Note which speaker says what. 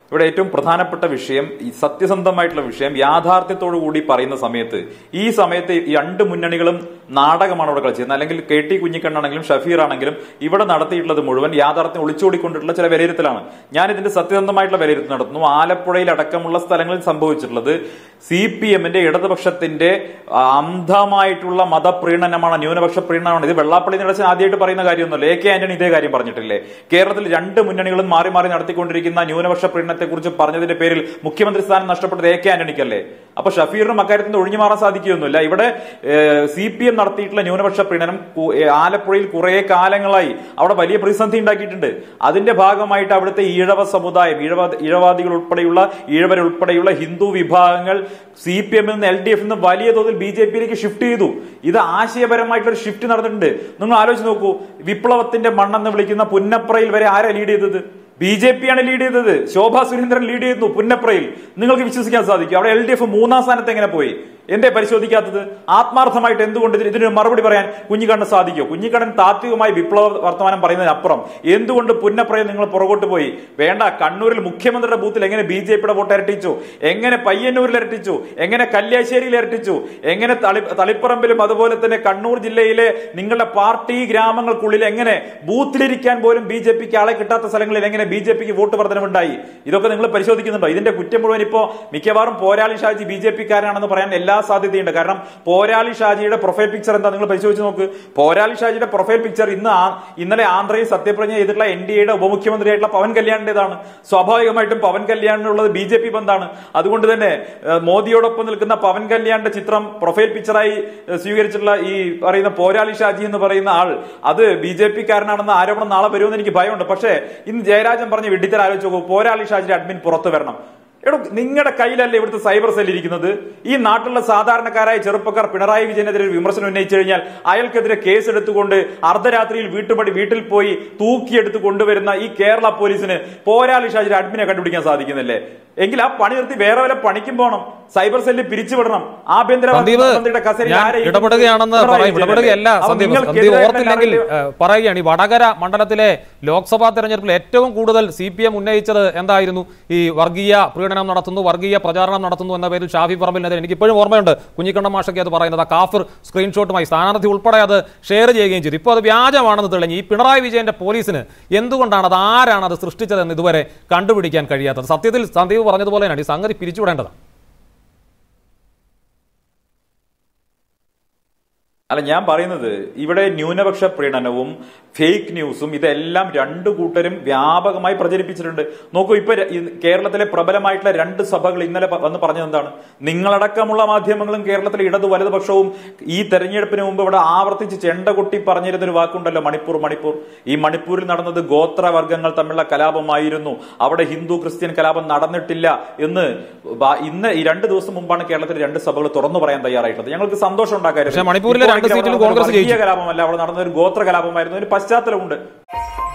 Speaker 1: ഇവിടെ ഏറ്റവും പ്രധാനപ്പെട്ട വിഷയം ഈ സത്യസന്ധമായിട്ടുള്ള വിഷയം യാഥാർത്ഥ്യത്തോടു കൂടി പറയുന്ന സമയത്ത് ഈ സമയത്ത് ഈ രണ്ട് മുന്നണികളും നാടകമാണ് ഇവിടെ കളിച്ചത് അല്ലെങ്കിൽ കെ ടി കുഞ്ഞിക്കണ്ണാണെങ്കിലും ഷഫീർ ആണെങ്കിലും ഇവിടെ നടത്തിയിട്ടുള്ളത് മുഴുവൻ യാഥാർത്ഥ്യം ഒളിച്ചോടിക്കൊണ്ടിട്ടുള്ള ചില വിലയിരുത്തലാണ് ഞാൻ ഇതിന്റെ സത്യസന്ധമായിട്ടുള്ള വിലയിരുത്തൽ നടത്തുന്നു ആലപ്പുഴയിൽ അടക്കമുള്ള സ്ഥലങ്ങളിൽ സംഭവിച്ചിട്ടുള്ളത് സി പി എമ്മിന്റെ ഇടതുപക്ഷത്തിന്റെ ആ, അന്ധമായിട്ടുള്ള മതപ്രീണനമാണ് ന്യൂനപക്ഷ പ്രീണനമാണ് ഇത് വെള്ളാപ്പള്ളി നടച്ച ആദ്യമായിട്ട് പറയുന്ന കാര്യമൊന്നുമല്ല എ കെ ആന്റണി ഇതേ കാര്യം പറഞ്ഞിട്ടില്ലേ കേരളത്തിൽ രണ്ട് മുന്നണികളും മാറി മാറി നടത്തിക്കൊണ്ടിരിക്കുന്ന ന്യൂനപക്ഷ പ്രീണനത്തെ കുറിച്ച് പറഞ്ഞതിന്റെ പേരിൽ മുഖ്യമന്ത്രി സ്ഥാനം നഷ്ടപ്പെട്ടത് എ കെ ആന്റണിക്കല്ലേ അപ്പൊ ഷഫീറിനും അക്കാര്യത്തിൽ നിന്ന് ഒഴിഞ്ഞു മാറാൻ സാധിക്കുകയൊന്നുമില്ല ഇവിടെ സി പി എം നടത്തിയിട്ടുള്ള ന്യൂനപക്ഷ പ്രീണനം കു- ഏ, ആലപ്പുഴയിൽ കുറെ കാലങ്ങളായി അവിടെ വലിയ പ്രതിസന്ധി ഉണ്ടാക്കിയിട്ടുണ്ട് അതിന്റെ ഭാഗമായിട്ട് അവിടുത്തെ ഈഴവ സമുദായം ഈഴവ ഈഴവാദികൾ ഉൾപ്പെടെയുള്ള ഈഴവരുൾപ്പെടെയുള്ള ഹിന്ദു വിഭാഗങ്ങൾ സി പി എമ്മിൽ നിന്ന് എൽ ഡി എഫിൽ നിന്ന് വലിയ തോതിൽ ബി ജെ പിയിലേക്ക് ഷിഫ്റ്റ് ചെയ്തു ഇത് ആശയപരമായിട്ടുള്ള ഒരു ഷിഫ്റ്റ് നടന്നിട്ടുണ്ട് നിങ്ങൾ ആലോചിച്ച് നോക്കൂ വിപ്ലവത്തിന്റെ മണ്ണെന്ന് വിളിക്കുന്ന പുന്നപ്രയിൽ വരെ ആരാ ലീഡ് ചെയ്തത് ബി ജെ പി ആണ് ലീഡ് ചെയ്തത് ശോഭാ സുരേന്ദ്രൻ ലീഡ് ചെയ്യുന്നു പുന്നപ്രയിൽ നിങ്ങൾക്ക് വിശ്വസിക്കാൻ സാധിക്കും അവിടെ എൽ ഡി എഫ് മൂന്നാം സ്ഥാനത്ത് എങ്ങനെ പോയി എന്തേ പരിശോധിക്കാത്തത് ആത്മാർത്ഥമായിട്ട് എന്തുകൊണ്ട് ഇതിന് ഇതിന് മറുപടി പറയാൻ കുഞ്ഞിക്കണ്ണൻ സാധിക്കുമോ കുഞ്ഞിക്കണ്ണൻ താത്വികമായി വിപ്ലവ വർത്തമാനം പറയുന്നതിനപ്പുറം എന്തുകൊണ്ട് പുന്നപ്രയിൽ നിങ്ങൾ പുറകോട്ട് പോയി വേണ്ട കണ്ണൂരിൽ മുഖ്യമന്ത്രിയുടെ ബൂത്തിൽ എങ്ങനെ ബി ജെ പിയുടെ വോട്ട് ഇരട്ടിച്ചു എങ്ങനെ പയ്യന്നൂരിൽ ഇരട്ടിച്ചു എങ്ങനെ കല്യാശ്ശേരിയിൽ ഇരട്ടിച്ചു എങ്ങനെ തളി തളിപ്പറമ്പിലും അതുപോലെ തന്നെ കണ്ണൂർ ജില്ലയിലെ നിങ്ങളുടെ പാർട്ടി ഗ്രാമങ്ങൾക്കുള്ളിൽ എങ്ങനെ ബൂത്തിലിരിക്കാൻ പോലും ബി ജെ പിക്ക് ആളെ കിട്ടാത്ത സ്ഥലങ്ങളിൽ എങ്ങനെ ബി ജെ പിക്ക് വോട്ട് വർധനമുണ്ടായി ഇതൊക്കെ നിങ്ങൾ പരിശോധിക്കുന്നുണ്ടോ ഇതിന്റെ കുറ്റം മുഴുവൻ ഇപ്പോ മിക്കവാറും പോരാളി ഷാജി ബി ജെ പിക്കാരാണെന്ന് പറയാൻ എല്ലാ സാധ്യതയുണ്ട് കാരണം പോരാളി ഷാജിയുടെ പ്രൊഫൈൽ പിക്ചർ എന്താ നിങ്ങൾ പരിശോധിച്ച് നോക്ക് പോരാളി ഷാജിയുടെ പ്രൊഫൈൽ പിക്ചർ ഇന്ന് ആ- ഇന്നലെ ആന്ധ്രയിൽ സത്യപ്രതിജ്ഞ ചെയ്തിട്ടുള്ള എൻ ഡി എയുടെ ഉപമുഖ്യമന്ത്രിയായിട്ടുള്ള പവൻ കല്യാണിന്റേതാണ് സ്വാഭാവികമായിട്ടും പവൻ കല്യാണിനുള്ളത് ബി ജെ പി ബന്ധാണ് അതുകൊണ്ട് തന്നെ ഏഹ്, മോദിയോടൊപ്പം നിൽക്കുന്ന പവൻ കല്യാണിന്റെ ചിത്രം പ്രൊഫൈൽ പിക്ചറായി ഏഹ്, സ്വീകരിച്ചിട്ടുള്ള ഈ പറയുന്ന പോരാളി ഷാജി എന്ന് പറയുന്ന ആൾ അത് ബി ജെ പി കാരനാണെന്ന ആരോപണം നാളെ വരുമെന്ന് എനിക്ക് ഭയമുണ്ട് പക്ഷേ ഇന്ന് ജയരാജൻ പറഞ്ഞ വിഡിത്തർ ആലോചിച്ച് നോക്കൂ പോരാളി ഷാജിയുടെ അഡ്മിൻ പുറത്തു വരണം എടോ നിങ്ങളുടെ കയ്യിലല്ലേ ഇവിടുത്തെ സൈബർ സെൽ ഇരിക്കുന്നത് ഈ നാട്ടിലുള്ള സാധാരണക്കാരായ ചെറുപ്പക്കാർ പിണറായി വിജയനെതിരെ ഒരു വിമർശനം ഉന്നയിച്ചു കഴിഞ്ഞാൽ അയാൾക്കെതിരെ കേസ് എടുത്തുകൊണ്ട് അർദ്ധരാത്രിയിൽ വീട്ടുപടി വീട്ടിൽ പോയി തൂക്കിയെടുത്ത് കൊണ്ടുവരുന്ന ഈ കേരള പോലീസിന് പോരാളി ഷാജിയുടെ അഡ്മിനെ കണ്ടുപിടിക്കാൻ സാധിക്കുന്നില്ലേ എങ്കിൽ ആ പണി നിർത്തി വേറെ വല്ല പണിക്കും പോകണം സൈബർ സെല്ലിൽ പിരിച്ചുവിടണം ആഭ്യന്തര
Speaker 2: സന്ദീപ്
Speaker 1: മന്ത്രിയുടെ കസേരയിൽ
Speaker 2: ഞാൻ
Speaker 1: ആരെ
Speaker 2: ഇടപെടുകയാണെന്ന്
Speaker 1: പിണറായി
Speaker 2: പറയും
Speaker 1: വിജയനല്ലേ?
Speaker 2: ഇടപെടുകയല്ല
Speaker 1: അപ്പോൾ
Speaker 2: സന്ദീപ്
Speaker 1: നിങ്ങൾക്കെതിരെ
Speaker 2: സന്ദീപ് ഓർത്തില്ലെങ്കിൽ
Speaker 1: narrative-
Speaker 2: ഏഹ്, പറയുകയാണ് ഈ വടകര മണ്ഡലത്തിലെ ലോക്സഭാ തെരഞ്ഞെടുപ്പിൽ ഏറ്റവും കൂടുതൽ സി പി എം ഉന്നയിച്ചത് എന്തായിരുന്നു ഈ വർഗീയ പ്രീണനം നടത്തുന്നു വർഗീയ പ്രചാരണം നടത്തുന്നു എന്ന പേരിൽ ഷാഫി പറമ്പിലിനെതിരെ എനിക്ക് ഇപ്പോഴും ഓർമ്മയുണ്ട് കുഞ്ഞിക്കണ്ണ മാഷൊക്കെ അത് പറയുന്നത് ആ കാഫിർ സ്ക്രീൻഷോട്ടുമായി സ്ഥാനാർത്ഥി ഉൾപ്പെടെ അത് ഷെയർ ചെയ്യുകയും ചെയ്തു ഇപ്പോൾ അത് വ്യാജമാണെന്ന് തെളിഞ്ഞ് ഈ പിണറായി വിജയന്റെ പോലീസിന് എന്തുകൊണ്ടാണ് അത് ആരാണ് അത് സൃഷ്ടിച്ചതെന്ന് ഇതുവരെ കണ്ടുപിടിക്കാൻ കഴിയാത്തത് സത്യത്തിൽ സന്ദീപ് പറഞ്ഞതുപോലെ തന്നെയാണ് ഈ സംഗതി പിരിച്ചുവിടേണ്ടത്
Speaker 1: അല്ല ഞാൻ പറയുന്നത് ഇവിടെ ന്യൂനപക്ഷ പ്രീണനവും ഫേക്ക് ന്യൂസും ഇതെല്ലാം രണ്ടു കൂട്ടരും വ്യാപകമായി പ്രചരിപ്പിച്ചിട്ടുണ്ട് നോക്കൂ ഇപ്പൊ ര- ഈ കേരളത്തിലെ പ്രബലമായിട്ടുള്ള രണ്ട് സഭകൾ ഇന്നലെ പ- വന്ന് പറഞ്ഞത് എന്താണ് നിങ്ങളടക്കമുള്ള മാധ്യമങ്ങളും കേരളത്തിലെ ഇടതു വലതുപക്ഷവും ഈ തെരഞ്ഞെടുപ്പിന് മുമ്പ് ഇവിടെ ആവർത്തിച്ച് ചെണ്ട കൊട്ടി പറഞ്ഞിരുന്ന ഒരു വാക്കുണ്ടല്ലോ മണിപ്പൂർ മണിപ്പൂർ ഈ മണിപ്പൂരിൽ നടന്നത് ഗോത്രവർഗങ്ങൾ തമ്മിലുള്ള കലാപമായിരുന്നു അവിടെ ഹിന്ദു ക്രിസ്ത്യൻ കലാപം നടന്നിട്ടില്ല എന്ന് ബ- ഇന്ന് ഈ രണ്ട് ദിവസം മുമ്പാണ് കേരളത്തിലെ രണ്ട് സഭകൾ തുറന്നു പറയാൻ തയ്യാറായിട്ടുള്ളത് ഞങ്ങൾക്ക് സന്തോഷം ഉണ്ടാക്കായിരുന്നു
Speaker 2: പക്ഷേ മണിപ്പൂരിലെ രണ്ട്
Speaker 1: ഇപ്പോൾ
Speaker 2: സീറ്റിൽ
Speaker 1: അവിടെ
Speaker 2: കോൺഗ്രസ്
Speaker 1: നടന്നത് ഒരു
Speaker 2: ജയിച്ചു.
Speaker 1: വർഗീയ കലാപമല്ല അവിടെ നടന്ന ഒരു ഗോത്ര കലാപമായിരുന്നു ഒരു പശ്ചാത്തലമുണ്ട്